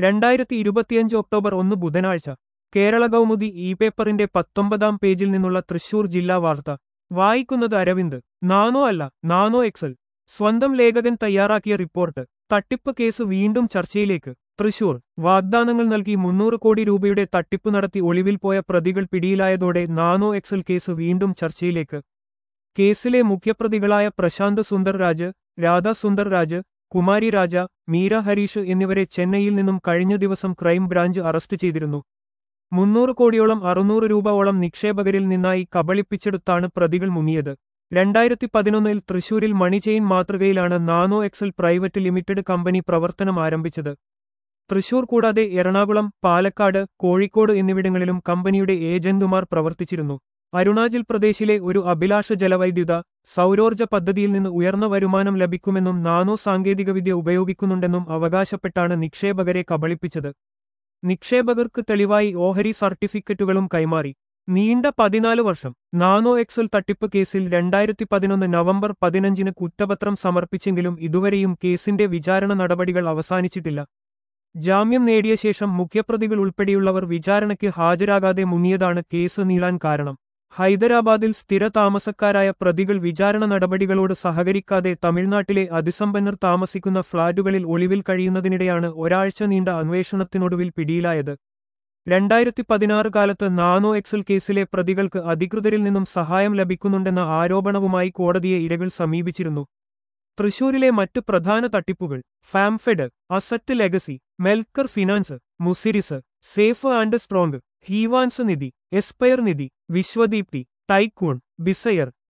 രണ്ടായിരത്തി ഇരുപത്തിയഞ്ച് ഒക്ടോബർ ഒന്ന് ബുധനാഴ്ച കേരള കൗമുദി ഇ പേപ്പറിന്റെ പത്തൊമ്പതാം പേജിൽ നിന്നുള്ള തൃശൂർ ജില്ലാ വാർത്ത വായിക്കുന്നത് അരവിന്ദ് നാനോ അല്ല നാനോ എക്സൽ സ്വന്തം ലേഖകൻ തയ്യാറാക്കിയ റിപ്പോർട്ട് തട്ടിപ്പ് കേസ് വീണ്ടും ചർച്ചയിലേക്ക് തൃശൂർ വാഗ്ദാനങ്ങൾ നൽകി മുന്നൂറ് കോടി രൂപയുടെ തട്ടിപ്പ് നടത്തി ഒളിവിൽ പോയ പ്രതികൾ പിടിയിലായതോടെ നാനോ എക്സൽ കേസ് വീണ്ടും ചർച്ചയിലേക്ക് കേസിലെ മുഖ്യപ്രതികളായ പ്രശാന്ത് സുന്ദർ രാജ് രാധാ സുന്ദർ രാജ് കുമാരി രാജ മീര ഹരീഷ് എന്നിവരെ ചെന്നൈയിൽ നിന്നും കഴിഞ്ഞ ദിവസം ക്രൈംബ്രാഞ്ച് അറസ്റ്റ് ചെയ്തിരുന്നു മുന്നൂറ് കോടിയോളം അറുന്നൂറ് രൂപയോളം നിക്ഷേപകരിൽ നിന്നായി കബളിപ്പിച്ചെടുത്താണ് പ്രതികൾ മുങ്ങിയത് രണ്ടായിരത്തി പതിനൊന്നിൽ തൃശൂരിൽ മണിചെയിൻ മാതൃകയിലാണ് Nano Excel private limited company പ്രവർത്തനം ആരംഭിച്ചത് തൃശൂർ കൂടാതെ എറണാകുളം പാലക്കാട് കോഴിക്കോട് എന്നിവിടങ്ങളിലും കമ്പനിയുടെ ഏജന്റുമാർ പ്രവർത്തിച്ചിരുന്നു അരുണാചൽ പ്രദേശിലെ ഒരു അഭിലാഷ ജലവൈദ്യുത സൗരോർജ്ജ പദ്ധതിയിൽ നിന്ന് ഉയർന്ന വരുമാനം ലഭിക്കുമെന്നും നാനോ സാങ്കേതികവിദ്യ ഉപയോഗിക്കുന്നുണ്ടെന്നും അവകാശപ്പെട്ടാണ് നിക്ഷേപകരെ കബളിപ്പിച്ചത് നിക്ഷേപകർക്ക് തെളിവായി ഓഹരി സർട്ടിഫിക്കറ്റുകളും കൈമാറി നീണ്ട പതിനാല് വർഷം നാനോ എക്സൽ തട്ടിപ്പ് കേസിൽ രണ്ടായിരത്തി പതിനൊന്ന് നവംബർ പതിനഞ്ചിന് കുറ്റപത്രം സമർപ്പിച്ചെങ്കിലും ഇതുവരെയും കേസിന്റെ വിചാരണ നടപടികൾ അവസാനിച്ചിട്ടില്ല ജാമ്യം നേടിയ ശേഷം മുഖ്യപ്രതികൾ ഉൾപ്പെടെയുള്ളവർ വിചാരണയ്ക്ക് ഹാജരാകാതെ മുങ്ങിയതാണ് കേസ് നീളാൻ കാരണം ഹൈദരാബാദിൽ സ്ഥിര താമസക്കാരായ പ്രതികൾ വിചാരണ നടപടികളോട് സഹകരിക്കാതെ തമിഴ്നാട്ടിലെ അതിസമ്പന്നർ താമസിക്കുന്ന ഫ്ളാറ്റുകളിൽ ഒളിവിൽ കഴിയുന്നതിനിടെയാണ് ഒരാഴ്ച നീണ്ട അന്വേഷണത്തിനൊടുവിൽ പിടിയിലായത് രണ്ടായിരത്തി പതിനാറ് കാലത്ത് നാനോ എക്സൽ കേസിലെ പ്രതികൾക്ക് അധികൃതരിൽ നിന്നും സഹായം ലഭിക്കുന്നുണ്ടെന്ന ആരോപണവുമായി കോടതിയെ ഇരകൾ സമീപിച്ചിരുന്നു തൃശൂരിലെ മറ്റ് പ്രധാന തട്ടിപ്പുകൾ Farmfed Asset Legacy Melkar Finance Muziris Safe and Strong Heevans Nidhi Aspire Nidhi Viswadeepthi Tycoon ബിസയർ